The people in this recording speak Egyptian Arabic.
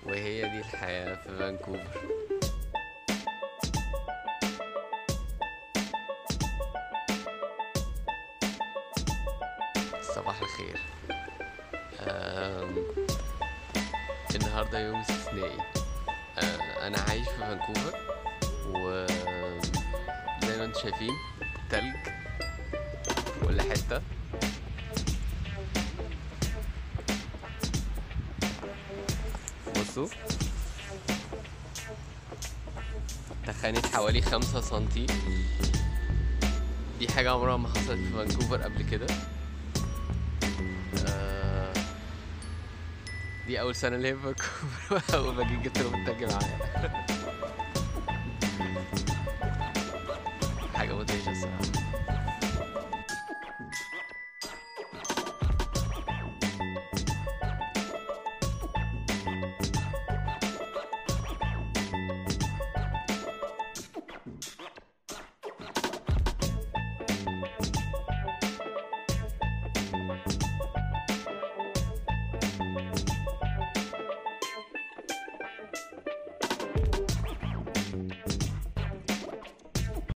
وهي دي الحياة في فانكوفر صباح الخير أم... النهاردة يوم استثنائي أه، أنا عايش في فانكوفر و زي ما انتم شايفين تلج في كل حتة بصوا تخانت حوالي خمسة سنتي دي حاجة عمرها ما حصلت في فانكوفر قبل كده آه، دي أول سنة ليا في فانكوفر أول ما جيت جبت لهم التلج معايا حاجة مدهشة الصراحة